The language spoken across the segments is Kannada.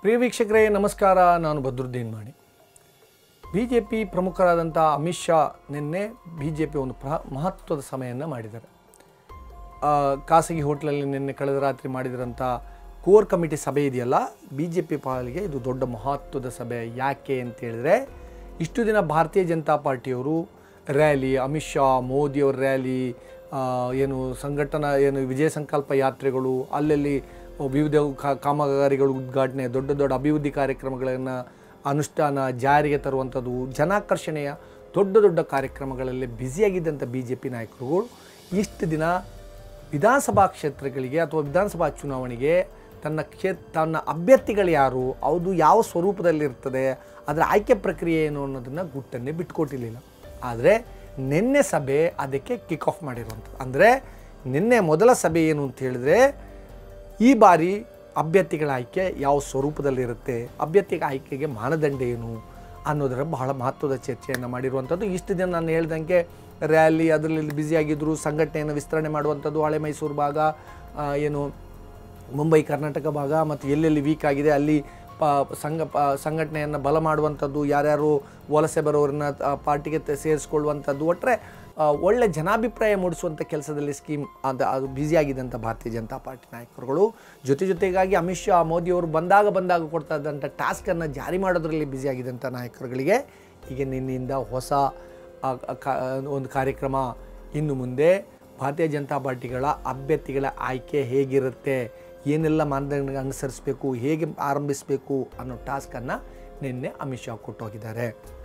ಪ್ರಿಯ ವೀಕ್ಷಕರೇ ನಮಸ್ಕಾರ ನಾನು Badruddin Mani B J P ಪ್ರಮುಖರಾದಂಥ ಅಮಿತ್ ಶಾ ನಿನ್ನೆ ಬಿ ಜೆ ಪಿ ಒಂದು ಪ್ರ ಮಹತ್ವದ ಸಭೆಯನ್ನು ಮಾಡಿದ್ದಾರೆ ಆ, ಖಾಸಗಿ ಹೋಟ್ಲಲ್ಲಿ ನಿನ್ನೆ ಕಳೆದ ರಾತ್ರಿ ಮಾಡಿದಿರಂಥ ಕೋರ್ ಕಮಿಟಿ ಸಭೆ ಇದೆಯಲ್ಲ ಬಿ ಜೆ ಪಿ ಪಾಲಿಗೆ ಇದು ದೊಡ್ಡ ಮಹತ್ವದ ಸಭೆ ಯಾಕೆ ಅಂತ ಹೇಳಿದ್ರೆ ಇಷ್ಟು ದಿನ ಭಾರತೀಯ ಜನತಾ ಪಾರ್ಟಿಯವರು ರ್ಯಾಲಿ ಅಮಿತ್ ಶಾ ಮೋದಿಯವ್ರ ರ್ಯಾಲಿ ಆ, ಏನು ಸಂಘಟನಾ ಏನು ವಿಜಯ ಸಂಕಲ್ಪ ಯಾತ್ರೆಗಳು ಅಲ್ಲಲ್ಲಿ ವಿವಿಧ ಕಾ- ಕಾಮಗಾರಿಗಳು ಉದ್ಘಾಟನೆ ದೊಡ್ಡ ದೊಡ್ಡ ಅಭಿವೃದ್ಧಿ ಕಾರ್ಯಕ್ರಮಗಳನ್ನು ಅನುಷ್ಠಾನ ಜಾರಿಗೆ ತರುವಂಥದ್ದು ಜನಾಕರ್ಷಣೆಯ ದೊಡ್ಡ ದೊಡ್ಡ ಕಾರ್ಯಕ್ರಮಗಳಲ್ಲಿ ಬ್ಯುಸಿಯಾಗಿದ್ದಂಥ ಬಿ ಜೆ ಪಿ ನಾಯಕರುಗಳು ಇಷ್ಟು ದಿನ ವಿಧಾನಸಭಾ ಕ್ಷೇತ್ರಗಳಿಗೆ ಅಥವಾ ವಿಧಾನಸಭಾ ಚುನಾವಣೆಗೆ ತನ್ನ ಕ್ಷೇ ತನ್ನ ಅಭ್ಯರ್ಥಿಗಳು ಯಾರು ಅದು ಯಾವ ಸ್ವರೂಪದಲ್ಲಿರ್ತದೆ ಅದರ ಆಯ್ಕೆ ಪ್ರಕ್ರಿಯೆ ಏನು ಅನ್ನೋದನ್ನು ಗುಟ್ಟನ್ನೇ ಬಿಟ್ಕೊಟ್ಟಿರಲಿಲ್ಲ ಆದರೆ ನಿನ್ನೆ ಸಭೆ ಅದಕ್ಕೆ ಕಿಕ್ ಆಫ್ ಮಾಡಿರುವಂಥದ್ದು ಅಂದರೆ ನಿನ್ನೆ ಮೊದಲ ಸಭೆ ಏನು ಅಂತ ಹೇಳಿದ್ರೆ ಈ ಬಾರಿ ಅಭ್ಯರ್ಥಿಗಳ ಆಯ್ಕೆ ಯಾವ ಸ್ವರೂಪದಲ್ಲಿರುತ್ತೆ ಅಭ್ಯರ್ಥಿಗಳ ಆಯ್ಕೆಗೆ ಮಾನದಂಡ ಏನು ಅನ್ನೋದರ ಬಹಳ ಮಹತ್ವದ ಚರ್ಚೆಯನ್ನು ಮಾಡಿರುವಂಥದ್ದು ಇಷ್ಟು ದಿನ ನಾನು ಹೇಳ್ದಂಗೆ ರ್ಯಾಲಿ ಅದರಲ್ಲಿ ಬ್ಯುಸಿಯಾಗಿದ್ದರು ಸಂಘಟನೆಯನ್ನು ವಿಸ್ತರಣೆ ಮಾಡುವಂಥದ್ದು ಹಳೆ ಮೈಸೂರು ಭಾಗ ಆ, ಏನು ಮುಂಬೈ ಕರ್ನಾಟಕ ಭಾಗ ಮತ್ತು ಎಲ್ಲೆಲ್ಲಿ ವೀಕ್ ಆಗಿದೆ ಅಲ್ಲಿ ಪ ಸಂಘ ಪ ಸಂಘಟನೆಯನ್ನು ಬಲ ಮಾಡುವಂಥದ್ದು ಯಾರ್ಯಾರು ವಲಸೆ ಬರೋರನ್ನ ಆ, ಪಾರ್ಟಿಗೆ ತ- ಸೇರಿಸ್ಕೊಳ್ಳುವಂಥದ್ದು ಒಟ್ಟರೆ ಆ, ಒಳ್ಳೆ ಜನಾಭಿಪ್ರಾಯ ಮೂಡಿಸುವಂಥ ಕೆಲಸದಲ್ಲಿ ಸ್ಕೀಮ್ ಅದು ಅದು ಬ್ಯುಸಿಯಾಗಿದ್ದಂಥ ಭಾರತೀಯ ಜನತಾ ಪಾರ್ಟಿ ನಾಯಕರುಗಳು ಜೊತೆ ಜೊತೆಗಾಗಿ ಅಮಿತ್ ಶಾ ಮೋದಿಯವರು ಬಂದಾಗ ಬಂದಾಗ ಕೊಡ್ತಾ ಇದ್ದಂಥ ಟಾಸ್ಕನ್ನು ಜಾರಿ ಮಾಡೋದರಲ್ಲಿ ಬ್ಯುಸಿಯಾಗಿದ್ದಂಥ ನಾಯಕರುಗಳಿಗೆ ಈಗ ನಿನ್ನೆಯಿಂದ ಹೊಸ ಆ, ಕ- ಒಂದು ಕಾರ್ಯಕ್ರಮ ಇನ್ನು ಮುಂದೆ ಭಾರತೀಯ ಜನತಾ ಪಾರ್ಟಿಗಳ ಅಭ್ಯರ್ಥಿಗಳ ಆಯ್ಕೆ ಹೇಗಿರುತ್ತೆ ಏನೆಲ್ಲ ಮಾನದಂಡ ಅನುಸರಿಸಬೇಕು ಹೇಗೆ ಆರಂಭಿಸಬೇಕು ಅನ್ನೋ ಟಾಸ್ಕನ್ನು ನಿನ್ನೆ ಅಮಿತ್ ಶಾ ಕೊಟ್ಟು ಹೋಗಿದ್ದಾರೆ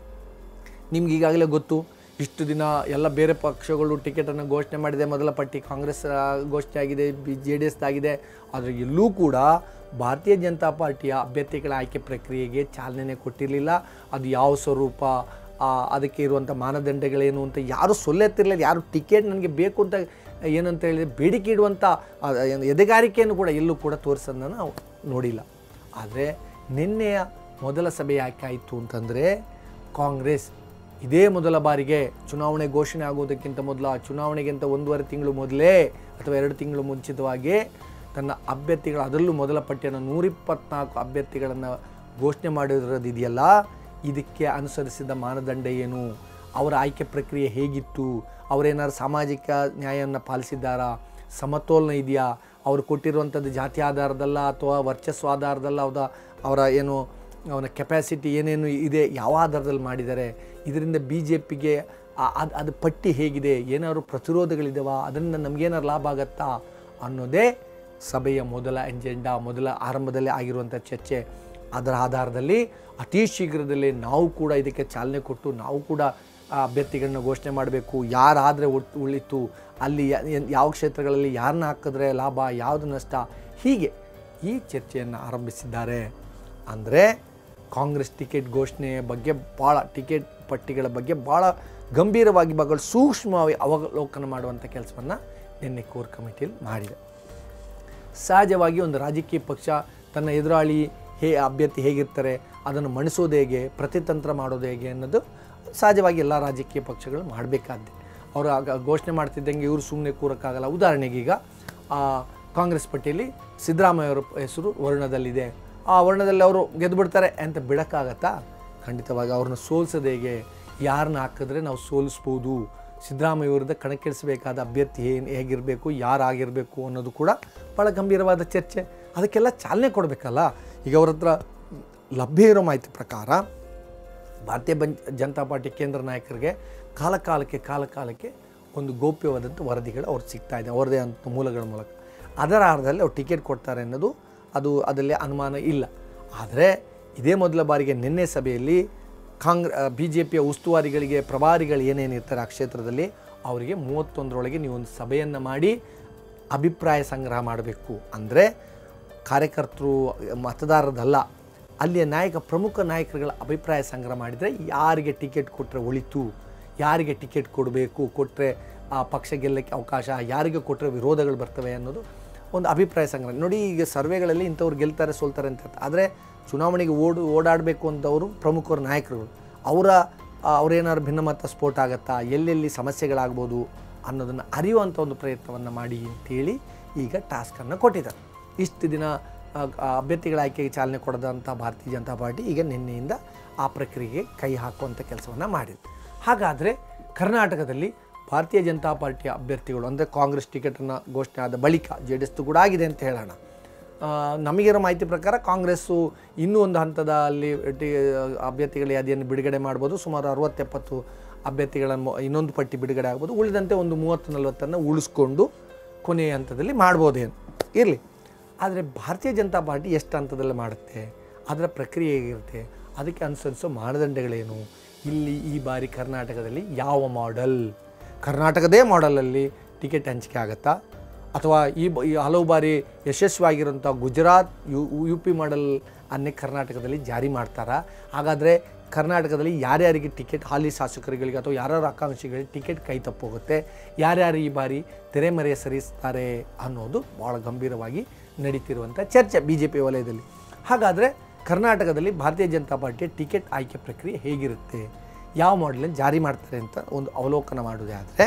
ನಿಮ್ಗೆ ಈಗಾಗಲೇ ಗೊತ್ತು ಇಷ್ಟು ದಿನ ಎಲ್ಲ ಬೇರೆ ಪಕ್ಷಗಳು ಟಿಕೆಟನ್ನು ಘೋಷಣೆ ಮಾಡಿದೆ ಮೊದಲ ಪಟ್ಟಿ ಕಾಂಗ್ರೆಸ್ ಆ, ಘೋಷಣೆ ಆಗಿದೆ ಬಿ ಜೆ ಡಿ ಎಸ್ ಆಗಿದೆ ಆದರೆ ಎಲ್ಲೂ ಕೂಡ ಭಾರತೀಯ ಜನತಾ ಪಾರ್ಟಿಯ ಅಭ್ಯರ್ಥಿಗಳ ಆಯ್ಕೆ ಪ್ರಕ್ರಿಯೆಗೆ ಚಾಲನೆ ಕೊಟ್ಟಿರಲಿಲ್ಲ ಅದು ಯಾವ ಸ್ವರೂಪ ಆ, ಅದಕ್ಕೆ ಇರುವಂಥ ಮಾನದಂಡಗಳೇನು ಅಂತ ಯಾರು ಸೊಲ್ಲೆತ್ತಿರಲಿಲ್ಲ ಯಾರು ಟಿಕೆಟ್ ನನಗೆ ಬೇಕು ಅಂತ ಏನಂತ ಹೇಳಿದ್ರೆ ಬೇಡಿಕೆ ಇಡುವಂಥ ಆ, ಏನು ಎದೆಗಾರಿಕೆಯನ್ನು ಕೂಡ ಎಲ್ಲೂ ಕೂಡ ತೋರಿಸೋದನ್ನು ನಾವು ನೋಡಿಲ್ಲ ಆದರೆ ನಿನ್ನೆಯ ಮೊದಲ ಸಭೆ ಯಾಕೆ ಆಯಿತು ಅಂತಂದರೆ ಕಾಂಗ್ರೆಸ್ ಇದೇ ಮೊದಲ ಬಾರಿಗೆ ಚುನಾವಣೆ ಘೋಷಣೆ ಆಗೋದಕ್ಕಿಂತ ಮೊದಲು ಆ ಚುನಾವಣೆಗಿಂತ ಒಂದೂವರೆ ತಿಂಗಳು ಮೊದಲೇ ಅಥವಾ ಎರಡು ತಿಂಗಳು ಮುಂಚಿತವಾಗಿ ತನ್ನ ಅಭ್ಯರ್ಥಿಗಳ ಅದರಲ್ಲೂ ಮೊದಲ ಪಟ್ಟಿಯನ್ನು ನೂರಿಪ್ಪತ್ನಾಲ್ಕು ಅಭ್ಯರ್ಥಿಗಳನ್ನು ಘೋಷಣೆ ಮಾಡಿರೋದಿದೆಯಲ್ಲ ಇದಕ್ಕೆ ಅನುಸರಿಸಿದ ಮಾನದಂಡ ಏನು ಅವರ ಆಯ್ಕೆ ಪ್ರಕ್ರಿಯೆ ಹೇಗಿತ್ತು ಅವರೇನಾದ್ರು ಸಾಮಾಜಿಕ ನ್ಯಾಯವನ್ನು ಪಾಲಿಸಿದ್ದಾರಾ ಸಮತೋಲನ ಇದೆಯಾ ಅವರು ಕೊಟ್ಟಿರುವಂಥದ್ದು ಜಾತಿ ಆಧಾರದಲ್ಲ ಅಥವಾ ವರ್ಚಸ್ಸು ಆಧಾರದಲ್ಲ ಅವರ ಅವರ ಏನು ಅವನ ಕೆಪಾಸಿಟಿ ಏನೇನು ಇದೆ ಯಾವ ಆಧಾರದಲ್ಲಿ ಮಾಡಿದ್ದಾರೆ ಇದರಿಂದ ಬಿ ಜೆ ಪಿಗೆ ಅದು ಅದು ಪಟ್ಟಿ ಹೇಗಿದೆ ಏನಾದ್ರು ಪ್ರತಿರೋಧಗಳಿದಾವ ಅದರಿಂದ ನಮಗೇನಾದ್ರು ಲಾಭ ಆಗತ್ತಾ ಅನ್ನೋದೇ ಸಭೆಯ ಮೊದಲ ಎಜೆಂಡಾ ಮೊದಲ ಆರಂಭದಲ್ಲಿ ಆಗಿರುವಂಥ ಚರ್ಚೆ ಅದರ ಆಧಾರದಲ್ಲಿ ಅತಿ ಶೀಘ್ರದಲ್ಲೇ ನಾವು ಕೂಡ ಇದಕ್ಕೆ ಚಾಲನೆ ಕೊಟ್ಟು ನಾವು ಕೂಡ ಆ ಅಭ್ಯರ್ಥಿಗಳನ್ನ ಘೋಷಣೆ ಮಾಡಬೇಕು ಯಾರಾದರೆ ಉಳಿತು ಅಲ್ಲಿ ಯ- ಏನ್- ಯಾವ ಕ್ಷೇತ್ರಗಳಲ್ಲಿ ಯಾರನ್ನ ಹಾಕಿದ್ರೆ ಲಾಭ ಯಾವುದು ನಷ್ಟ ಹೀಗೆ ಈ ಚರ್ಚೆಯನ್ನು ಆರಂಭಿಸಿದ್ದಾರೆ ಅಂದರೆ ಕಾಂಗ್ರೆಸ್ ಟಿಕೆಟ್ ಘೋಷಣೆಯ ಬಗ್ಗೆ ಭಾಳ ಟಿಕೆಟ್ ಪಟ್ಟಿಗಳ ಬಗ್ಗೆ ಭಾಳ ಗಂಭೀರವಾಗಿ ಬಹಳ ಸೂಕ್ಷ್ಮವಾಗಿ ಅವಲೋಕನ ಮಾಡುವಂಥ ಕೆಲಸವನ್ನು ನಿನ್ನೆ ಕೋರ್ ಕಮಿಟಿಯಲ್ಲಿ ಮಾಡಿದೆ ಸಹಜವಾಗಿ ಒಂದು ರಾಜಕೀಯ ಪಕ್ಷ ತನ್ನ ಎದುರಾಳಿ ಹೇ ಅಭ್ಯರ್ಥಿ ಹೇಗಿರ್ತಾರೆ ಅದನ್ನು ಮಣಿಸೋದು ಹೇಗೆ ಪ್ರತಿತಂತ್ರ ಮಾಡೋದು ಹೇಗೆ ಅನ್ನೋದು ಸಹಜವಾಗಿ ಎಲ್ಲ ರಾಜಕೀಯ ಪಕ್ಷಗಳು ಮಾಡಬೇಕಾದ್ದೆ ಅವರು ಆಗ ಘೋಷಣೆ ಮಾಡ್ತಿದ್ದಂಗೆ ಇವರು ಸುಮ್ಮನೆ ಕೂರಕ್ಕಾಗಲ್ಲ ಉದಾಹರಣೆಗೆ ಈಗ ಆ, ಕಾಂಗ್ರೆಸ್ ಪಟ್ಟಿಯಲ್ಲಿ ಸಿದ್ದರಾಮಯ್ಯ ಅವರ ಹೆಸರು ವರ್ಣದಲ್ಲಿದೆ ಆ ವರ್ಣದಲ್ಲಿ ಅವರು ಗೆದ್ದುಬಿಡ್ತಾರೆ ಅಂತ ಬಿಡೋಕ್ಕಾಗತ್ತಾ ಖಂಡಿತವಾಗಿ ಅವ್ರನ್ನ ಸೋಲ್ಸೋದು ಹೇಗೆ ಯಾರನ್ನ ಹಾಕಿದ್ರೆ ನಾವು ಸೋಲಿಸ್ಬೋದು ಸಿದ್ದರಾಮಯ್ಯ ವಿರುದ್ಧ ಕಣಕ್ಕಿಳಿಸಬೇಕಾದ ಅಭ್ಯರ್ಥಿ ಏನು ಹೇಗಿರಬೇಕು ಯಾರಾಗಿರಬೇಕು ಅನ್ನೋದು ಕೂಡ ಭಾಳ ಗಂಭೀರವಾದ ಚರ್ಚೆ ಅದಕ್ಕೆಲ್ಲ ಚಾಲನೆ ಕೊಡಬೇಕಲ್ಲ ಈಗ ಅವ್ರ ಹತ್ರ ಲಭ್ಯ ಇರೋ ಮಾಹಿತಿ ಪ್ರಕಾರ ಭಾರತೀಯ ಬಂ ಜನತಾ ಪಾರ್ಟಿ ಕೇಂದ್ರ ನಾಯಕರಿಗೆ ಕಾಲ ಕಾಲಕ್ಕೆ ಕಾಲ ಕಾಲಕ್ಕೆ ಒಂದು ಗೌಪ್ಯವಾದಂಥ ವರದಿಗಳು ಅವ್ರಿಗೆ ಸಿಗ್ತಾ ಇದೆ ಅವರದೇ ಅಂತ ಮೂಲಗಳ ಮೂಲಕ ಅದರ ಆಧಾರದಲ್ಲಿ ಅವ್ರು ಟಿಕೆಟ್ ಕೊಡ್ತಾರೆ ಅನ್ನೋದು ಅದು ಅದರಲ್ಲಿ ಅನುಮಾನ ಇಲ್ಲ ಆದರೆ ಇದೇ ಮೊದಲ ಬಾರಿಗೆ ನಿನ್ನೆ ಸಭೆಯಲ್ಲಿ ಕಾಂಗ್ರ ಬಿ ಜೆ ಪಿಯ ಉಸ್ತುವಾರಿಗಳಿಗೆ ಪ್ರಭಾರಿಗಳು ಏನೇನು ಇರ್ತಾರೆ ಆ ಕ್ಷೇತ್ರದಲ್ಲಿ ಅವರಿಗೆ ಮೂವತ್ತೊಂದರೊಳಗೆ ನೀವು ಒಂದು ಸಭೆಯನ್ನು ಮಾಡಿ ಅಭಿಪ್ರಾಯ ಸಂಗ್ರಹ ಮಾಡಬೇಕು ಅಂದರೆ ಕಾರ್ಯಕರ್ತರು ಮತದಾರರದಲ್ಲ ಅಲ್ಲಿಯ ನಾಯಕ ಪ್ರಮುಖ ನಾಯಕರುಗಳ ಅಭಿಪ್ರಾಯ ಸಂಗ್ರಹ ಮಾಡಿದರೆ ಯಾರಿಗೆ ಟಿಕೆಟ್ ಕೊಟ್ಟರೆ ಒಳಿತು ಯಾರಿಗೆ ಟಿಕೆಟ್ ಕೊಡಬೇಕು ಕೊಟ್ಟರೆ ಆ ಪಕ್ಷ ಗೆಲ್ಲಕ್ಕೆ ಅವಕಾಶ ಯಾರಿಗೆ ಕೊಟ್ಟರೆ ವಿರೋಧಗಳು ಬರ್ತವೆ ಅನ್ನೋದು ಒಂದು ಅಭಿಪ್ರಾಯ ಸಂಗ್ರಹ ನೋಡಿ ಈಗ ಸರ್ವೆಗಳಲ್ಲಿ ಇಂಥವ್ರು ಗೆಲ್ತಾರೆ ಸೋಲ್ತಾರೆ ಅಂತ ಇರ್ತದೆ. ಆದರೆ ಚುನಾವಣೆಗೆ ಓಡು ಓಡಾಡಬೇಕು ಅಂತವರು ಪ್ರಮುಖರು ನಾಯಕರುಗಳು ಅವರ ಅವರೇನಾದ್ರು ಭಿನ್ನಮತ ಸ್ಫೋಟ ಆಗುತ್ತಾ ಎಲ್ಲೆಲ್ಲಿ ಸಮಸ್ಯೆಗಳಾಗ್ಬೋದು ಅನ್ನೋದನ್ನು ಅರಿಯುವಂಥ ಒಂದು ಪ್ರಯತ್ನವನ್ನು ಮಾಡಿ ಅಂತೇಳಿ ಈಗ ಟಾಸ್ಕನ್ನು ಕೊಟ್ಟಿದ್ದಾರೆ ಇಷ್ಟು ದಿನ ಆ, ಆ ಅಭ್ಯರ್ಥಿಗಳ ಆಯ್ಕೆಗೆ ಚಾಲನೆ ಕೊಡದಂಥ ಭಾರತೀಯ ಜನತಾ ಪಾರ್ಟಿ ಈಗ ನಿನ್ನೆಯಿಂದ ಆ ಪ್ರಕ್ರಿಯೆಗೆ ಕೈ ಹಾಕುವಂಥ ಕೆಲಸವನ್ನು ಮಾಡಿದೆ ಹಾಗಾದರೆ ಕರ್ನಾಟಕದಲ್ಲಿ ಭಾರತೀಯ ಜನತಾ ಪಾರ್ಟಿಯ ಅಭ್ಯರ್ಥಿಗಳು ಅಂದರೆ ಕಾಂಗ್ರೆಸ್ ಟಿಕೆಟನ್ನು ಘೋಷಣೆ ಆದ ಬಳಿಕ ಜೆ ಡಿ ಎಸ್ ಕೂಡ ಆಗಿದೆ ಅಂತ ಹೇಳೋಣ ಆ, ನಮಗಿರೋ ಮಾಹಿತಿ ಪ್ರಕಾರ ಕಾಂಗ್ರೆಸ್ಸು ಇನ್ನೂ ಒಂದು ಹಂತದಲ್ಲಿ ಟಿ ಅಭ್ಯರ್ಥಿಗಳ ಯಾದಿಯನ್ನು ಬಿಡುಗಡೆ ಮಾಡ್ಬೋದು ಸುಮಾರು ಅರವತ್ತೆಪ್ಪತ್ತು ಅಭ್ಯರ್ಥಿಗಳನ್ನು ಇನ್ನೊಂದು ಪಟ್ಟಿ ಬಿಡುಗಡೆ ಆಗ್ಬೋದು ಉಳಿದಂತೆ ಒಂದು ಮೂವತ್ತು ನಲವತ್ತನ್ನು ಉಳಿಸ್ಕೊಂಡು ಕೊನೆಯ ಹಂತದಲ್ಲಿ ಮಾಡ್ಬೋದೇನು ಇರಲಿ ಆದರೆ ಭಾರತೀಯ ಜನತಾ ಪಾರ್ಟಿ ಎಷ್ಟು ಹಂತದಲ್ಲಿ ಮಾಡುತ್ತೆ ಅದರ ಪ್ರಕ್ರಿಯೆ ಹೇಗಿರುತ್ತೆ ಅದಕ್ಕೆ ಅನುಸರಿಸೋ ಮಾನದಂಡಗಳೇನು ಇಲ್ಲಿ ಈ ಬಾರಿ ಕರ್ನಾಟಕದಲ್ಲಿ ಯಾವ ಮಾಡೆಲ್ ಕರ್ನಾಟಕದೇ ಮಾಡೆಲಲ್ಲಿ ಟಿಕೆಟ್ ಹಂಚಿಕೆ ಆಗುತ್ತಾ ಅಥವಾ ಈ ಬ- ಈ ಹಲವು ಬಾರಿ ಯಶಸ್ವಿಯಾಗಿರೋಂಥ Gujarat U U P model ಅನ್ನೇ ಕರ್ನಾಟಕದಲ್ಲಿ ಜಾರಿ ಮಾಡ್ತಾರಾ ಹಾಗಾದರೆ ಕರ್ನಾಟಕದಲ್ಲಿ ಯಾರ್ಯಾರಿಗೆ ಟಿಕೆಟ್ ಹಾಲಿ ಶಾಸಕರುಗಳಿಗೆ ಅಥವಾ ಯಾರ್ಯಾರ ಆಕಾಂಕ್ಷಿಗಳಿಗೆ ಟಿಕೆಟ್ ಕೈ ತಪ್ಪೋಗುತ್ತೆ ಯಾರ್ಯಾರು ಈ ಬಾರಿ ತೆರೆಮರೆ ಸರಿಸ್ತಾರೆ ಅನ್ನೋದು ಭಾಳ ಗಂಭೀರವಾಗಿ ನಡೀತಿರುವಂಥ ಚರ್ಚೆ ಬಿ ಜೆ ಪಿ ವಲಯದಲ್ಲಿ ಹಾಗಾದರೆ ಕರ್ನಾಟಕದಲ್ಲಿ ಭಾರತೀಯ ಜನತಾ ಪಾರ್ಟಿಯ ಟಿಕೆಟ್ ಆಯ್ಕೆ ಪ್ರಕ್ರಿಯೆ ಹೇಗಿರುತ್ತೆ ಯಾವ ಮಾಡೆಲನ್ನು ಜಾರಿ ಮಾಡ್ತಾರೆ ಅಂತ ಒಂದು ಅವಲೋಕನ ಮಾಡೋದೇ ಆದರೆ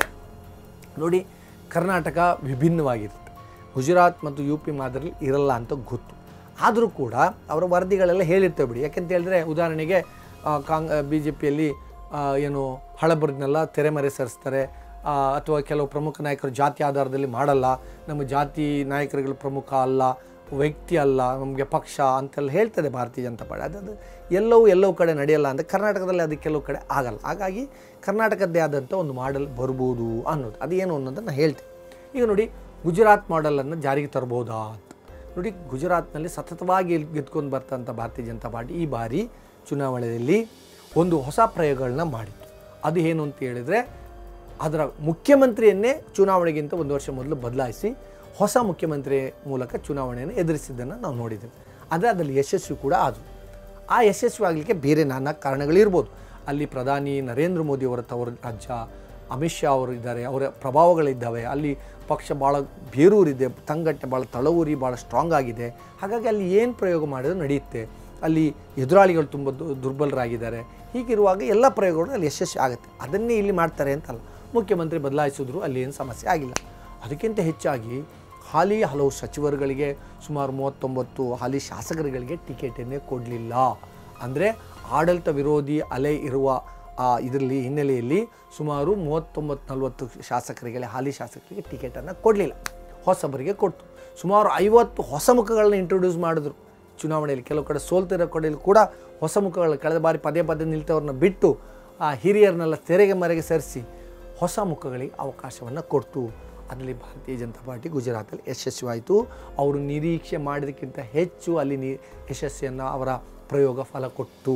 ನೋಡಿ ಕರ್ನಾಟಕ ವಿಭಿನ್ನವಾಗಿರುತ್ತೆ ಗುಜರಾತ್ ಮತ್ತು ಯು ಪಿ ಮಾದರಿ ಇರಲ್ಲ ಅಂತ ಗೊತ್ತು ಆದರೂ ಕೂಡ ಅವರ ವರದಿಗಳೆಲ್ಲ ಹೇಳಿರ್ತೇವೆ ಬಿಡಿ ಯಾಕೆಂತ ಹೇಳಿದ್ರೆ ಉದಾಹರಣೆಗೆ ಆ, ಕಾಂಗ್ ಬಿ ಜೆ ಪಿಯಲ್ಲಿ ಏನು ಹಳಬರನ್ನೆಲ್ಲ ತೆರೆಮರೆ ಸರಿಸ್ತಾರೆ ಆ, ಅಥವಾ ಕೆಲವು ಪ್ರಮುಖ ನಾಯಕರು ಜಾತಿ ಆಧಾರದಲ್ಲಿ ಮಾಡಲ್ಲ ನಮ್ಮ ಜಾತಿ ನಾಯಕರುಗಳು ಪ್ರಮುಖ ಅಲ್ಲ ವ್ಯಕ್ತಿ ಅಲ್ಲ ನಮಗೆ ಪಕ್ಷ ಅಂತೆಲ್ಲ ಹೇಳ್ತದೆ ಭಾರತೀಯ ಜನತಾ ಪಾರ್ಟಿ ಅದು ಎಲ್ಲವೂ ಎಲ್ಲವೂ ಕಡೆ ನಡೆಯಲ್ಲ ಅಂದರೆ ಕರ್ನಾಟಕದಲ್ಲಿ ಅದು ಕೆಲವು ಕಡೆ ಆಗಲ್ಲ ಹಾಗಾಗಿ ಕರ್ನಾಟಕದ್ದೇ ಆದಂಥ ಒಂದು ಮಾಡೆಲ್ ಬರ್ಬೋದು ಅನ್ನೋದು ಅದೇನು ಅನ್ನೋದನ್ನು ಹೇಳ್ತೀನಿ ಈಗ ನೋಡಿ ಗುಜರಾತ್ ಮಾಡೆಲನ್ನು ಜಾರಿಗೆ ತರ್ಬೋದಾ ಅಂತ ನೋಡಿ ಗುಜರಾತ್ನಲ್ಲಿ ಸತತವಾಗಿ ಗೆದ್ಕೊಂಡು ಬರ್ತಂಥ ಭಾರತೀಯ ಜನತಾ ಪಾರ್ಟಿ ಈ ಬಾರಿ ಚುನಾವಣೆಯಲ್ಲಿ ಒಂದು ಹೊಸ ಪ್ರಯೋಗಗಳನ್ನ ಮಾಡಿತ್ತು ಅದು ಏನು ಅಂತ ಹೇಳಿದರೆ ಅದರ ಮುಖ್ಯಮಂತ್ರಿಯನ್ನೇ ಚುನಾವಣೆಗಿಂತ ಒಂದು ವರ್ಷ ಮೊದಲು ಬದಲಾಯಿಸಿ ಹೊಸ ಮುಖ್ಯಮಂತ್ರಿ ಮೂಲಕ ಚುನಾವಣೆಯನ್ನು ಎದುರಿಸಿದ್ದನ್ನು ನಾವು ನೋಡಿದ್ದೇವೆ ಆದರೆ ಅದರಲ್ಲಿ ಯಶಸ್ವಿ ಕೂಡ ಆದವು ಆ ಯಶಸ್ವಿ ಆಗಲಿಕ್ಕೆ ಬೇರೆ ನಾನಾ ಕಾರಣಗಳಿರ್ಬೋದು ಅಲ್ಲಿ ಪ್ರಧಾನಿ ನರೇಂದ್ರ ಮೋದಿ ಅವರ ತವರ ರಾಜ್ಯ ಅಮಿತ್ ಶಾ ಅವರು ಇದ್ದಾರೆ ಅವರ ಪ್ರಭಾವಗಳಿದ್ದಾವೆ ಅಲ್ಲಿ ಪಕ್ಷ ಭಾಳ ಬೇರೂರಿದೆ ತಂಗಟ್ಟೆ ಭಾಳ ತಳವೂರಿ ಭಾಳ ಸ್ಟ್ರಾಂಗ್ ಆಗಿದೆ ಹಾಗಾಗಿ ಅಲ್ಲಿ ಏನು ಪ್ರಯೋಗ ಮಾಡಿದ್ರು ನಡೆಯುತ್ತೆ ಅಲ್ಲಿ ಎದುರಾಳಿಗಳು ತುಂಬ ದು- ದುರ್ಬಲರಾಗಿದ್ದಾರೆ ಹೀಗಿರುವಾಗ ಎಲ್ಲ ಪ್ರಯೋಗಗಳು ಅಲ್ಲಿ ಯಶಸ್ವಿ ಆಗುತ್ತೆ ಅದನ್ನೇ ಇಲ್ಲಿ ಮಾಡ್ತಾರೆ ಅಂತಲ್ಲ ಮುಖ್ಯಮಂತ್ರಿ ಬದಲಾಯಿಸಿದ್ರು ಅಲ್ಲಿ ಏನು ಸಮಸ್ಯೆ ಆಗಿಲ್ಲ ಅದಕ್ಕಿಂತ ಹೆಚ್ಚಾಗಿ ಹಾಲಿ ಹಲವು ಸಚಿವರುಗಳಿಗೆ ಸುಮಾರು ಮೂವತ್ತೊಂಬತ್ತು ಹಾಲಿ ಶಾಸಕರುಗಳಿಗೆ ಟಿಕೆಟನ್ನೇ ಕೊಡಲಿಲ್ಲ ಅಂದರೆ ಆಡಳಿತ ವಿರೋಧಿ ಅಲೆ ಇರುವ ಇದರಲ್ಲಿ ಹಿನ್ನೆಲೆಯಲ್ಲಿ ಸುಮಾರು ಮೂವತ್ತೊಂಬತ್ತು ನಲವತ್ತು ಶಾಸಕರಿಗೆ ಹಾಲಿ ಶಾಸಕರಿಗೆ ಟಿಕೆಟನ್ನು ಕೊಡಲಿಲ್ಲ ಹೊಸಬರಿಗೆ ಕೊಟ್ಟು ಸುಮಾರು ಐವತ್ತು ಹೊಸ ಮುಖಗಳನ್ನ ಇಂಟ್ರೊಡ್ಯೂಸ್ ಮಾಡಿದ್ರು ಚುನಾವಣೆಯಲ್ಲಿ ಕೆಲವು ಕಡೆ ಸೋಲ್ತಿರೋ ಕಡೆಯಲ್ಲಿ ಕೂಡ ಹೊಸ ಮುಖಗಳು ಕಳೆದ ಬಾರಿ ಪದೇ ಪದೇ ನಿಲ್ತವ್ರನ್ನ ಬಿಟ್ಟು ಆ ಹಿರಿಯರನ್ನೆಲ್ಲ ತೆರೆಗೆ ಮರೆಗೆ ಸರಿಸಿ ಹೊಸ ಮುಖಗಳಿಗೆ ಅವಕಾಶವನ್ನು ಕೊಡ್ತು ಅದರಲ್ಲಿ ಭಾರತೀಯ ಜನತಾ ಪಾರ್ಟಿ ಗುಜರಾತಲ್ಲಿ ಯಶಸ್ವಿಯಾಯಿತು ಅವರು ನಿರೀಕ್ಷೆ ಮಾಡಿದಕ್ಕಿಂತ ಹೆಚ್ಚು ಅಲ್ಲಿ ನಿ ಯಶಸ್ಸಿಯನ್ನು ಅವರ ಪ್ರಯೋಗ ಫಲ ಕೊಟ್ಟು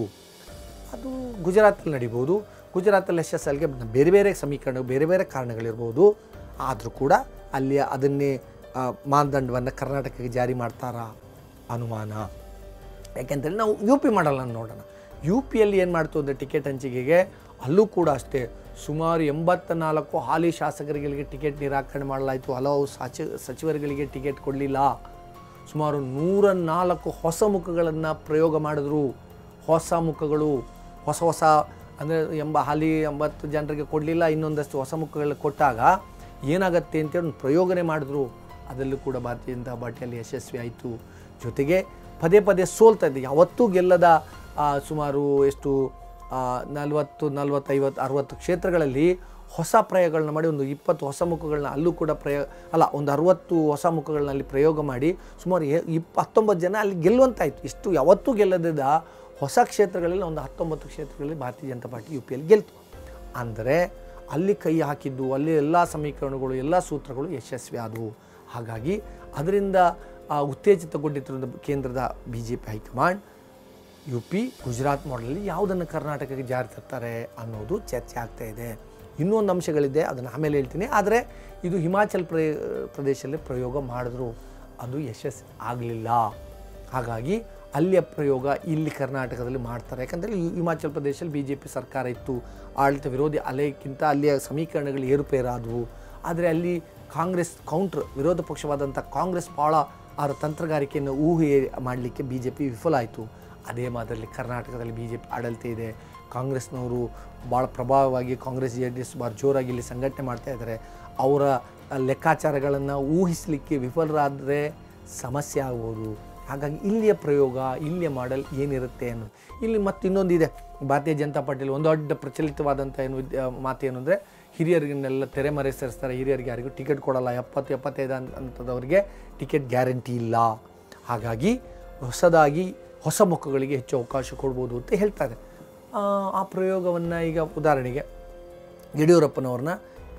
ಅದು ಗುಜರಾತಲ್ಲಿ ನಡಿಬೋದು ಗುಜರಾತಲ್ಲಿ ಯಶಸ್ಸಲ್ಲಿಗೆ ಬೇರೆ ಬೇರೆ ಸಮೀಕರಣ ಬೇರೆ ಬೇರೆ ಕಾರಣಗಳಿರ್ಬೋದು ಆದರೂ ಕೂಡ ಅಲ್ಲಿ ಅದನ್ನೇ ಆ, ಮಾನದಂಡವನ್ನು ಕರ್ನಾಟಕಕ್ಕೆ ಜಾರಿ ಮಾಡ್ತಾರಾ ಅನುಮಾನ ಯಾಕೆಂತೇಳಿ ನಾವು ಯು ಪಿ ಮಾಡಲನ್ನು ನೋಡೋಣ ಯು ಪಿಯಲ್ಲಿ ಏನು ಮಾಡ್ತು ಅಂದರೆ ಟಿಕೆಟ್ ಹಂಚಿಕೆಗೆ ಅಲ್ಲೂ ಕೂಡ ಅಷ್ಟೇ ಸುಮಾರು ಎಂಬತ್ತ ನಾಲ್ಕು ಹಾಲಿ ಶಾಸಕರುಗಳಿಗೆ ಟಿಕೆಟ್ ನಿರಾಕರಣೆ ಮಾಡಲಾಯಿತು ಹಲವು ಸಚಿ ಸಚಿವರುಗಳಿಗೆ ಟಿಕೆಟ್ ಕೊಡಲಿಲ್ಲ ಸುಮಾರು ನೂರ ನಾಲ್ಕು ಹೊಸ ಮುಖಗಳನ್ನು ಪ್ರಯೋಗ ಮಾಡಿದ್ರು ಹೊಸ ಮುಖಗಳು ಹೊಸ ಹೊಸ ಅಂದರೆ ಎಂಬ ಹಾಲಿ ಎಂಬತ್ತು ಜನರಿಗೆ ಕೊಡಲಿಲ್ಲ ಇನ್ನೊಂದಷ್ಟು ಹೊಸ ಮುಖಗಳು ಕೊಟ್ಟಾಗ ಏನಾಗತ್ತೆ ಅಂತೇಳಿ ಒಂದು ಪ್ರಯೋಗನೆ ಮಾಡಿದ್ರು ಅದರಲ್ಲೂ ಕೂಡ ಭಾರತೀಯ ಜನತಾ ಪಾರ್ಟಿಯಲ್ಲಿ ಯಶಸ್ವಿ ಆಯಿತು ಜೊತೆಗೆ ಪದೇ ಪದೇ ಸೋಲ್ತಾ ಇದೆ ಯಾವತ್ತೂ ಗೆಲ್ಲದ ಆ, ಸುಮಾರು ಎಷ್ಟು ನಲವತ್ತು ನಲ್ವತ್ತೈವತ್ತು ಅರುವತ್ತು ಕ್ಷೇತ್ರಗಳಲ್ಲಿ ಹೊಸ ಪ್ರಯೋಗಗಳನ್ನ ಮಾಡಿ ಒಂದು ಇಪ್ಪತ್ತು ಹೊಸ ಮುಖಗಳನ್ನ ಅಲ್ಲೂ ಕೂಡ ಪ್ರಯೋಗ ಅಲ್ಲ ಒಂದು ಅರುವತ್ತು ಹೊಸ ಮುಖಗಳನ್ನ ಅಲ್ಲಿ ಪ್ರಯೋಗ ಮಾಡಿ ಸುಮಾರು ಎ- ಇಪ್ಪ ಹತ್ತೊಂಬತ್ತು ಜನ ಅಲ್ಲಿ ಗೆಲ್ಲುವಂತಾಯಿತು ಇಷ್ಟು ಯಾವತ್ತೂ ಗೆಲ್ಲದಿದ್ದ ಹೊಸ ಕ್ಷೇತ್ರಗಳಲ್ಲಿ ಒಂದು ಹತ್ತೊಂಬತ್ತು ಕ್ಷೇತ್ರಗಳಲ್ಲಿ ಭಾರತೀಯ ಜನತಾ ಪಾರ್ಟಿ ಯು ಪಿಯಲ್ಲಿ ಗೆಲ್ತು ಅಂದರೆ ಅಲ್ಲಿ ಕೈ ಹಾಕಿದ್ದು ಅಲ್ಲಿ ಎಲ್ಲ ಸಮೀಕರಣಗಳು ಎಲ್ಲ ಸೂತ್ರಗಳು ಯಶಸ್ವಿ ಆದವು ಹಾಗಾಗಿ ಅದರಿಂದ ಆ, ಉತ್ತೇಜಿತಗೊಂಡಿದ್ದರಿಂದ ಕೇಂದ್ರದ B J P high command U P Gujarat ಮಾಡಲಲ್ಲಿ ಯಾವುದನ್ನು ಕರ್ನಾಟಕಕ್ಕೆ ಜಾರಿ ತರ್ತಾರೆ ಅನ್ನೋದು ಚರ್ಚೆ ಆಗ್ತಾ ಇದೆ ಇನ್ನೂ ಒಂದು ಅಂಶಗಳಿದೆ ಅದನ್ನು ಆಮೇಲೆ ಹೇಳ್ತೀನಿ ಆದರೆ ಇದು ಹಿಮಾಚಲ್ ಪ್ರೇ ಪ್ರದೇಶದಲ್ಲಿ ಪ್ರಯೋಗ ಮಾಡಿದ್ರು ಅದು ಯಶಸ್ವಿ ಆಗಲಿಲ್ಲ ಹಾಗಾಗಿ ಅಲ್ಲಿಯ ಪ್ರಯೋಗ ಇಲ್ಲಿ ಕರ್ನಾಟಕದಲ್ಲಿ ಮಾಡ್ತಾರೆ ಯಾಕಂದರೆ ಹಿಮಾಚಲ ಪ್ರದೇಶದಲ್ಲಿ ಬಿ ಜೆ ಪಿ ಸರ್ಕಾರ ಇತ್ತು ಆಡಳಿತ ವಿರೋಧಿ ಅಲೆಗಿಂತ ಅಲ್ಲಿಯ ಸಮೀಕರಣಗಳು ಏರುಪೇರಾದವು ಆದರೆ ಅಲ್ಲಿ ಕಾಂಗ್ರೆಸ್ ಕೌಂಟ್ರ್ ವಿರೋಧ ಪಕ್ಷವಾದಂಥ ಕಾಂಗ್ರೆಸ್ ಭಾಳ ಅವರ ತಂತ್ರಗಾರಿಕೆಯನ್ನು ಊಹೆ ಮಾಡಲಿಕ್ಕೆ ಬಿ ಜೆ ಪಿ ವಿಫಲ ಆಯಿತು ಅದೇ ಮಾದರಿಯಲ್ಲಿ ಕರ್ನಾಟಕದಲ್ಲಿ ಬಿ ಜೆ ಪಿ ಆಡಳಿತ ಇದೆ ಕಾಂಗ್ರೆಸ್ನವರು ಭಾಳ ಪ್ರಭಾವವಾಗಿ ಕಾಂಗ್ರೆಸ್ ಜೆ ಡಿ ಎಸ್ ಭಾಳ ಜೋರಾಗಿ ಇಲ್ಲಿ ಸಂಘಟನೆ ಮಾಡ್ತಾ ಇದ್ದಾರೆ ಅವರ ಲೆಕ್ಕಾಚಾರಗಳನ್ನು ಊಹಿಸಲಿಕ್ಕೆ ವಿಫಲರಾದರೆ ಸಮಸ್ಯೆ ಆಗ್ಬೋದು ಹಾಗಾಗಿ ಇಲ್ಲಿಯ ಪ್ರಯೋಗ ಇಲ್ಲಿಯ ಮಾಡೆಲ್ ಏನಿರುತ್ತೆ ಅನ್ನೋದು ಇಲ್ಲಿ ಮತ್ತು ಇನ್ನೊಂದಿದೆ ಭಾರತೀಯ ಜನತಾ ಪಾರ್ಟಿಯಲ್ಲಿ ಒಂದು ದೊಡ್ಡ ಪ್ರಚಲಿತವಾದಂಥ ಏನು ವಿದ್ಯ ಮಾತು ಏನು ಅಂದರೆ ಹಿರಿಯರಿಗೆನ್ನೆಲ್ಲ ತೆರೆಮರೆ ಸೇರಿಸ್ತಾರೆ ಹಿರಿಯರಿಗೆ ಯಾರಿಗೂ ಟಿಕೆಟ್ ಕೊಡಲ್ಲ ಎಪ್ಪತ್ತು ಎಪ್ಪತ್ತೈದು ಅಂತ ಅಂಥದವ್ರಿಗೆ ಟಿಕೆಟ್ ಗ್ಯಾರಂಟಿ ಇಲ್ಲ ಹಾಗಾಗಿ ಹೊಸದಾಗಿ ಹೊಸ ಮುಖಗಳಿಗೆ ಹೆಚ್ಚು ಅವಕಾಶ ಕೊಡ್ಬೋದು ಅಂತ ಹೇಳ್ತಾರೆ ಆ, ಆ ಪ್ರಯೋಗವನ್ನು ಈಗ ಉದಾಹರಣೆಗೆ ಯಡಿಯೂರಪ್ಪನವ್ರನ್ನ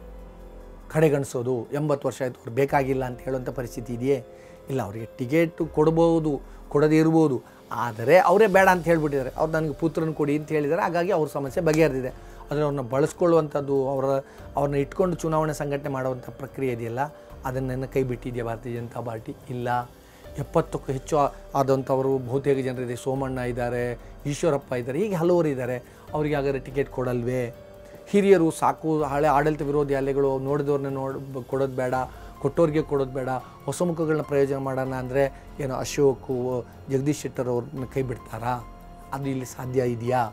ಕಡೆಗಣಿಸೋದು ಎಂಬತ್ತು ವರ್ಷ ಆಯಿತು ಅವ್ರು ಬೇಕಾಗಿಲ್ಲ ಅಂತ ಹೇಳುವಂಥ ಪರಿಸ್ಥಿತಿ ಇದೆಯೇ ಇಲ್ಲ ಅವರಿಗೆ ಟಿಕೆಟ್ ಕೊಡ್ಬೋದು ಕೊಡದೇ ಇರ್ಬೋದು ಆದರೆ ಅವರೇ ಬೇಡ ಅಂತ ಹೇಳ್ಬಿಟ್ಟಿದ್ದಾರೆ ಅವ್ರು ನನಗೆ ಪುತ್ರನ ಕೊಡಿ ಅಂತ ಹೇಳಿದ್ದಾರೆ ಹಾಗಾಗಿ ಅವ್ರ ಸಮಸ್ಯೆ ಬಗೆಹರಿದಿದೆ ಆದರೆ ಅವ್ರನ್ನ ಬಳಸ್ಕೊಳ್ಳುವಂಥದ್ದು ಅವರ ಅವ್ರನ್ನ ಇಟ್ಕೊಂಡು ಚುನಾವಣೆ ಸಂಘಟನೆ ಮಾಡುವಂಥ ಪ್ರಕ್ರಿಯೆ ಇದೆಯಲ್ಲ ಅದನ್ನು ಕೈ ಬಿಟ್ಟಿದೆಯಾ ಭಾರತೀಯ ಜನತಾ ಪಾರ್ಟಿ ಇಲ್ಲ ಎಪ್ಪತ್ತಕ್ಕೂ ಹೆಚ್ಚು ಆ- ಆದಂಥವರು ಬಹುತೇಕ ಜನರಿದೆ ಸೋಮಣ್ಣ ಇದ್ದಾರೆ ಈಶ್ವರಪ್ಪ ಇದ್ದಾರೆ ಹೀಗೆ ಹಲವರು ಇದ್ದಾರೆ ಅವರಿಗೆ ಹಾಗಾದ್ರೆ ಟಿಕೆಟ್ ಕೊಡಲ್ವೇ ಹಿರಿಯರು ಸಾಕು ಹಳೆ ಆಡಳಿತ ವಿರೋಧಿ ಅಲೆಗಳು ನೋಡಿದವ್ರನ್ನ ನೋಡ್ ಬ- ಕೊಡೋದು ಬೇಡ ಕೊಟ್ಟೋರಿಗೆ ಕೊಡೋದು ಬೇಡ ಹೊಸ ಮುಖಗಳನ್ನ ಪ್ರಯೋಜನ ಮಾಡೋಣ ಅಂದರೆ ಏನು ಅಶೋಕು ಜಗದೀಶ್ ಶೆಟ್ಟರ್ ಅವ್ರನ್ನ ಕೈ ಬಿಡ್ತಾರಾ ಅದು ಇಲ್ಲಿ ಸಾಧ್ಯ ಇದೆಯಾ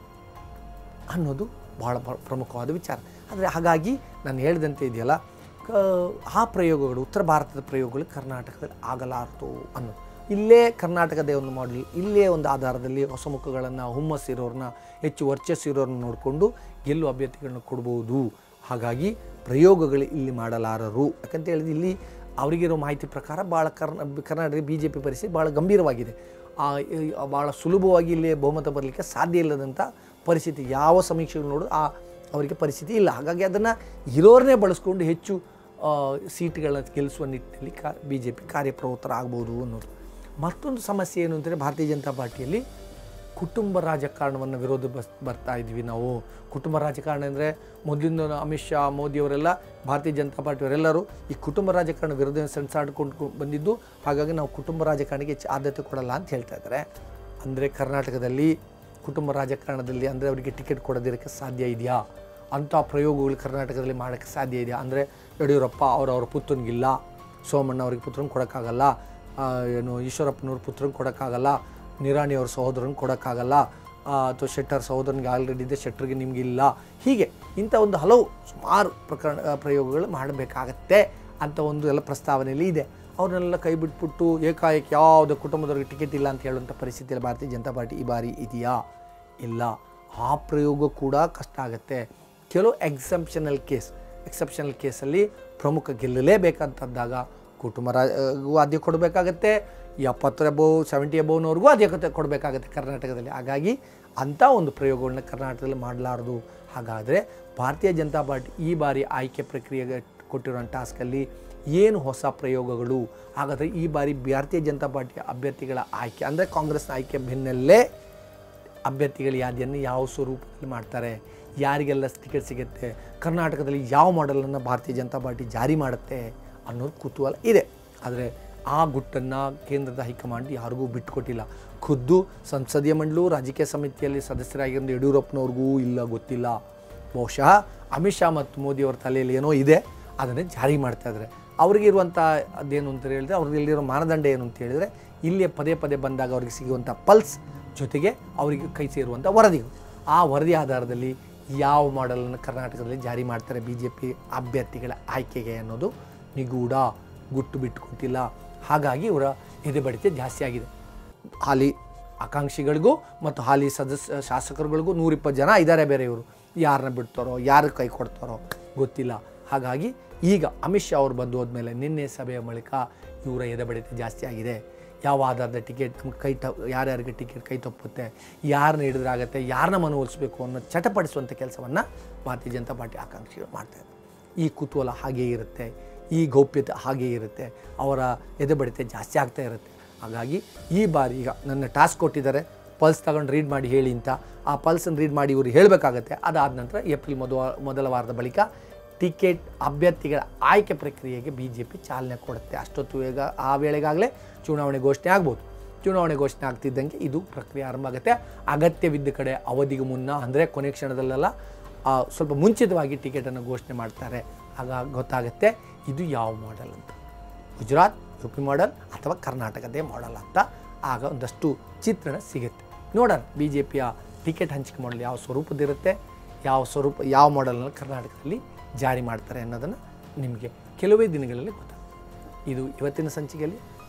ಅನ್ನೋದು ಭಾಳ ಪ್ರ- ಪ್ರಮುಖವಾದ ವಿಚಾರ ಆದರೆ ಹಾಗಾಗಿ ನಾನು ಹೇಳಿದಂತೆ ಇದೆಯಲ್ಲ ಕ ಆ ಪ್ರಯೋಗಗಳು ಉತ್ತರ ಭಾರತದ ಪ್ರಯೋಗಗಳು ಕರ್ನಾಟಕದಲ್ಲಿ ಆಗಲಾರದು ಅನ್ನೋದು ಇಲ್ಲೇ ಕರ್ನಾಟಕದ ಒಂದು ಮಾಡಲ್ ಇಲ್ಲೇ ಒಂದು ಆಧಾರದಲ್ಲಿ ಹೊಸ ಮುಖಗಳನ್ನು ಹುಮ್ಮಸ್ಸಿರೋರನ್ನ ಹೆಚ್ಚು ವರ್ಚಸ್ಸಿರೋರನ್ನ ನೋಡಿಕೊಂಡು ಗೆಲ್ಲುವ ಅಭ್ಯರ್ಥಿಗಳನ್ನ ಕೊಡ್ಬೋದು ಹಾಗಾಗಿ ಪ್ರಯೋಗಗಳು ಇಲ್ಲಿ ಮಾಡಲಾರರು ಯಾಕಂತ ಹೇಳಿದ್ರೆ ಇಲ್ಲಿ ಅವರಿಗಿರೋ ಮಾಹಿತಿ ಪ್ರಕಾರ ಭಾಳ ಕರ್ನ ಕರ್ನಾಟಕ ಬಿ ಜೆ ಪಿ ಪರಿಸ್ಥಿತಿ ಭಾಳ ಗಂಭೀರವಾಗಿದೆ ಆ, ಈ- ಆ ಭಾಳ ಸುಲಭವಾಗಿ ಇಲ್ಲಿ ಬಹುಮತ ಬರಲಿಕ್ಕೆ ಸಾಧ್ಯ ಇಲ್ಲದಂಥ ಪರಿಸ್ಥಿತಿ ಯಾವ ಸಮೀಕ್ಷೆಗಳು ನೋಡೋದು ಆ ಅವರಿಗೆ ಪರಿಸ್ಥಿತಿ ಇಲ್ಲ ಹಾಗಾಗಿ ಅದನ್ನು ಇರೋರನ್ನೇ ಬಳಸ್ಕೊಂಡು ಹೆಚ್ಚು ಆ, ಸೀಟ್ಗಳನ್ನ ಗೆಲ್ಲಿಸುವ ನಿಟ್ಟಿನಲ್ಲಿ ಕಾ ಬಿ ಜೆ ಪಿ ಕಾರ್ಯಪ್ರವೃತ್ತರಾಗ್ಬೋದು ಅನ್ನೋದು ಮತ್ತೊಂದು ಸಮಸ್ಯೆ ಏನು ಅಂತಂದರೆ ಭಾರತೀಯ ಜನತಾ ಪಾರ್ಟಿಯಲ್ಲಿ ಕುಟುಂಬ ರಾಜಕಾರಣವನ್ನು ವಿರೋಧ ಬಸ್ ಬರ್ತಾ ಇದ್ವಿ ನಾವು ಕುಟುಂಬ ರಾಜಕಾರಣ ಅಂದರೆ ಮೊದಲಿಂದ ಅಮಿತ್ ಶಾ ಮೋದಿಯವರೆಲ್ಲ ಭಾರತೀಯ ಜನತಾ ಪಾರ್ಟಿಯವರೆಲ್ಲರೂ ಈ ಕುಟುಂಬ ರಾಜಕಾರಣ ವಿರೋಧ ಸೆಣಸಾಡ್ಕೊಂಡು ಬಂದಿದ್ದು ಹಾಗಾಗಿ ನಾವು ಕುಟುಂಬ ರಾಜಕಾರಣಕ್ಕೆ ಹೆಚ್ಚು ಆದ್ಯತೆ ಕೊಡಲ್ಲ ಅಂತ ಹೇಳ್ತಾ ಇದ್ದಾರೆ ಅಂದರೆ ಕರ್ನಾಟಕದಲ್ಲಿ ಕುಟುಂಬ ರಾಜಕಾರಣದಲ್ಲಿ ಅಂದರೆ ಅವರಿಗೆ ಟಿಕೆಟ್ ಕೊಡೋದಿರೋಕ್ಕೆ ಸಾಧ್ಯ ಇದೆಯಾ ಅಂಥ ಪ್ರಯೋಗಗಳು ಕರ್ನಾಟಕದಲ್ಲಿ ಮಾಡೋಕ್ಕೆ ಸಾಧ್ಯ ಇದೆಯಾ ಅಂದರೆ ಯಡಿಯೂರಪ್ಪ ಅವ್ರ ಅವ್ರ ಪುತ್ರನಿಗಿಲ್ಲ ಸೋಮಣ್ಣ ಅವ್ರಿಗೆ ಪುತ್ರನ ಕೊಡೋಕ್ಕಾಗಲ್ಲ ಆ, ಏನು ಈಶ್ವರಪ್ಪನವ್ರ ಪುತ್ರನ ಕೊಡೋಕ್ಕಾಗಲ್ಲ ನಿರಾಣಿ ಅವ್ರ ಸಹೋದರನ ಕೊಡೋಕ್ಕಾಗಲ್ಲ ಅಥವಾ ಶೆಟ್ಟರ್ ಸಹೋದರನಿಗೆ ಆಲ್ರೆಡಿ ಇದೆ ಶೆಟ್ಟರ್ಗೆ ನಿಮಗಿಲ್ಲ ಹೀಗೆ ಇಂಥ ಒಂದು ಹಲವು ಸುಮಾರು ಪ್ರಕರಣ ಆ, ಪ್ರಯೋಗಗಳು ಮಾಡಬೇಕಾಗತ್ತೆ ಅಂತ ಒಂದು ಎಲ್ಲ ಪ್ರಸ್ತಾವನೆಯಲ್ಲಿ ಇದೆ ಅವ್ರನ್ನೆಲ್ಲ ಕೈ ಬಿಟ್ಬಿಟ್ಟು ಏಕಾಏಕಿ ಯಾವುದೇ ಕುಟುಂಬದವ್ರಿಗೆ ಟಿಕೆಟ್ ಇಲ್ಲ ಅಂತ ಹೇಳುವಂಥ ಪರಿಸ್ಥಿತಿಯಲ್ಲಿ ಭಾರತೀಯ ಜನತಾ ಪಾರ್ಟಿ ಈ ಬಾರಿ ಇದೆಯಾ ಇಲ್ಲ ಆ ಪ್ರಯೋಗ ಕೂಡ ಕಷ್ಟ ಆಗುತ್ತೆ ಕೆಲವು ಎಕ್ಸೆಪ್ಷನಲ್ ಕೇಸ್ ಎಕ್ಸೆಪ್ಷನಲ್ ಕೇಸಲ್ಲಿ ಪ್ರಮುಖ ಗೆಲ್ಲಲೇಬೇಕಂತಂದಾಗ ಕುಟುಂಬ ರಾಜಗೂ ಆದ್ಯ ಕೊಡಬೇಕಾಗತ್ತೆ ಎಪ್ಪತ್ತರ ಅಬೋವ್ ಸೆವೆಂಟಿ ಅಬೋವ್ನವ್ರಿಗೂ ಆದ್ಯತೆ ಕೊಡಬೇಕಾಗತ್ತೆ ಕರ್ನಾಟಕದಲ್ಲಿ ಹಾಗಾಗಿ ಅಂಥ ಒಂದು ಪ್ರಯೋಗಗಳನ್ನ ಕರ್ನಾಟಕದಲ್ಲಿ ಮಾಡಲಾರದು ಹಾಗಾದರೆ ಭಾರತೀಯ ಜನತಾ ಪಾರ್ಟಿ ಈ ಬಾರಿ ಆಯ್ಕೆ ಪ್ರಕ್ರಿಯೆಗೆ ಕೊಟ್ಟಿರೋ ಟಾಸ್ಕಲ್ಲಿ ಏನು ಹೊಸ ಪ್ರಯೋಗಗಳು ಹಾಗಾದರೆ ಈ ಬಾರಿ ಭಾರತೀಯ ಜನತಾ ಪಾರ್ಟಿಯ ಅಭ್ಯರ್ಥಿಗಳ ಆಯ್ಕೆ ಅಂದರೆ ಕಾಂಗ್ರೆಸ್ನ ಆಯ್ಕೆ ಬೆನ್ನಲ್ಲೇ ಅಭ್ಯರ್ಥಿಗಳ ಯಾದಿಯನ್ನು ಯಾವ ಸ್ವರೂಪದಲ್ಲಿ ಮಾಡ್ತಾರೆ ಯಾರಿಗೆಲ್ಲ ಟಿಕೆಟ್ ಸಿಗುತ್ತೆ ಕರ್ನಾಟಕದಲ್ಲಿ ಯಾವ ಮಾಡೆಲನ್ನು ಭಾರತೀಯ ಜನತಾ ಪಾರ್ಟಿ ಜಾರಿ ಮಾಡುತ್ತೆ ಅನ್ನೋದು ಕುತೂಹಲ ಇದೆ ಆದರೆ ಆ ಗುಟ್ಟನ್ನು ಕೇಂದ್ರದ ಹೈಕಮಾಂಡ್ ಯಾರಿಗೂ ಬಿಟ್ಟುಕೊಟ್ಟಿಲ್ಲ ಖುದ್ದು ಸಂಸದೀಯ ಮಂಡಳು ರಾಜಕೀಯ ಸಮಿತಿಯಲ್ಲಿ ಸದಸ್ಯರಾಗಿರೋ ಯಡಿಯೂರಪ್ಪನವ್ರಿಗೂ ಇಲ್ಲ ಗೊತ್ತಿಲ್ಲ ಬಹುಶಃ ಅಮಿತ್ ಶಾ ಮತ್ತು ಮೋದಿಯವರ ತಲೆಯಲ್ಲಿ ಏನೋ ಇದೆ ಅದನ್ನೇ ಜಾರಿ ಮಾಡ್ತಾ ಇದ್ದಾರೆ ಅವ್ರಿಗೆ ಇರುವಂಥ ಅದೇನು ಅಂತ ಹೇಳಿದ್ರೆ ಅವ್ರಿಗಿರೋ ಮಾನದಂಡ ಏನು ಅಂತ ಹೇಳಿದರೆ ಇಲ್ಲಿಯ ಪದೇ ಪದೇ ಬಂದಾಗ ಅವ್ರಿಗೆ ಸಿಗುವಂಥ ಪಲ್ಸ್ ಜೊತೆಗೆ ಅವರಿಗೆ ಕೈ ಸೇರುವಂಥ ವರದಿಗಳು ಆ ವರದಿ ಆಧಾರದಲ್ಲಿ ಯಾವ ಮಾಡೆಲನ್ನು ಕರ್ನಾಟಕದಲ್ಲಿ ಜಾರಿ ಮಾಡ್ತಾರೆ ಬಿ ಜೆ ಪಿ ಅಭ್ಯರ್ಥಿಗಳ ಆಯ್ಕೆಗೆ ಅನ್ನೋದು ನಿಗೂಢ ಗುಟ್ಟು ಬಿಟ್ಟು ಕೊಟ್ಟಿಲ್ಲ ಹಾಗಾಗಿ ಇವರ ಎದೆ ಬಡಿತ ಜಾಸ್ತಿ ಆಗಿದೆ ಹಾಲಿ ಆಕಾಂಕ್ಷಿಗಳಿಗೂ ಮತ್ತು ಹಾಲಿ ಸದಸ್ಯ ಶಾಸಕರುಗಳಿಗೂ ನೂರಿಪ್ಪತ್ತು ಜನ ಇದ್ದಾರೆ ಬೇರೆ ಇವರು ಯಾರನ್ನ ಬಿಡ್ತಾರೋ ಯಾರು ಕೈ ಕೊಡ್ತಾರೋ ಗೊತ್ತಿಲ್ಲ ಹಾಗಾಗಿ ಈಗ ಅಮಿತ್ ಶಾ ಅವರು ಬಂದು ಹೋದ್ಮೇಲೆ ನಿನ್ನೆ ಸಭೆಯ ಬಳಿಕ ಇವರ ಎದೆ ಬಡಿತ ಜಾಸ್ತಿ ಆಗಿದೆ ಯಾವ ಆಧಾರದ ಟಿಕೆಟ್ ನಮ್ಗೆ ಕೈ ತ ಯಾರ್ಯಾರಿಗೆ ಟಿಕೆಟ್ ಕೈ ತಪ್ಪುತ್ತೆ ಯಾರನ್ನ ಹಿಡಿದ್ರಾಗತ್ತೆ ಯಾರನ್ನ ಮನವೊಲಿಸ್ಬೇಕು ಅನ್ನೋ ಚಟಪಡಿಸುವಂಥ ಕೆಲಸವನ್ನು ಭಾರತೀಯ ಜನತಾ ಪಾರ್ಟಿ ಆಕಾಂಕ್ಷಿಗಳು ಮಾಡ್ತಾರೆ ಈ ಕುತೂಹಲ ಹಾಗೇ ಇರುತ್ತೆ ಈ ಗೌಪ್ಯತೆ ಹಾಗೇ ಇರುತ್ತೆ ಅವರ ಎದೆ ಬಡಿತ ಜಾಸ್ತಿ ಆಗ್ತಾ ಇರುತ್ತೆ ಹಾಗಾಗಿ ಈ ಬಾರಿ ಈಗ ನನ್ನ ಟಾಸ್ಕ್ ಕೊಟ್ಟಿದ್ದಾರೆ ಪಲ್ಸ್ ತಗೊಂಡು ರೀಡ್ ಮಾಡಿ ಹೇಳಿ ಅಂತ ಆ ಪಲ್ಸನ್ನು ರೀಡ್ ಮಾಡಿ ಇವರು ಹೇಳಬೇಕಾಗತ್ತೆ ಅದಾದ ನಂತರ ಏಪ್ರಿಲ್ ಮೊದಲ ಮೊದಲ ವಾರದ ಬಳಿಕ ಟಿಕೆಟ್ ಅಭ್ಯರ್ಥಿಗಳ ಆಯ್ಕೆ ಪ್ರಕ್ರಿಯೆಗೆ ಬಿ ಜೆ ಪಿ ಚಾಲನೆ ಕೊಡುತ್ತೆ ಅಷ್ಟೊತ್ತು ಈಗ ಆ ವೇಳೆಗಾಗಲೇ ಚುನಾವಣೆ ಘೋಷಣೆ ಆಗ್ಬೋದು ಚುನಾವಣೆ ಘೋಷಣೆ ಆಗ್ತಿದ್ದಂಗೆ ಇದು ಪ್ರಕ್ರಿಯೆ ಆರಂಭ ಆಗುತ್ತೆ ಅಗತ್ಯವಿದ್ದ ಕಡೆ ಅವಧಿಗೆ ಮುನ್ನ ಅಂದರೆ ಕೊನೆ ಕ್ಷಣದಲ್ಲೆಲ್ಲ ಆ, ಸ್ವಲ್ಪ ಮುಂಚಿತವಾಗಿ ಟಿಕೆಟನ್ನು ಘೋಷಣೆ ಮಾಡ್ತಾರೆ ಆಗ ಗೊತ್ತಾಗುತ್ತೆ ಇದು ಯಾವ ಮಾಡೆಲ್ ಅಂತ ಗುಜರಾತ್ ಯು ಪಿ ಮಾಡೆಲ್ ಅಥವಾ ಕರ್ನಾಟಕದೇ ಮಾಡೆಲ್ ಅಂತ ಆಗ ಒಂದಷ್ಟು ಚಿತ್ರಣ ಸಿಗುತ್ತೆ ನೋಡೋಣ ಬಿ ಜೆ ಪಿಯ ಟಿಕೆಟ್ ಹಂಚಿಕೆ ಮಾಡಲು ಯಾವ ಸ್ವರೂಪದಿರುತ್ತೆ ಯಾವ ಸ್ವರೂಪ ಯಾವ ಮಾಡೆಲ್ನ ಕರ್ನಾಟಕದಲ್ಲಿ ಜಾರಿ ಮಾಡ್ತಾರೆ ಅನ್ನೋದನ್ನು ನಿಮಗೆ ಕೆಲವೇ ದಿನಗಳಲ್ಲಿ ಗೊತ್ತಾಗುತ್ತೆ ಇದು ಇವತ್ತಿನ ಸಂಚಿಕೆಯಲ್ಲಿ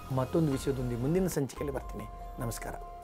ಮತ್ತೊಂದು ವಿಷಯದೊಂದಿಗೆ ಮುಂದಿನ ಸಂಚಿಕೆಯಲ್ಲಿ ಬರ್ತೀನಿ ನಮಸ್ಕಾರ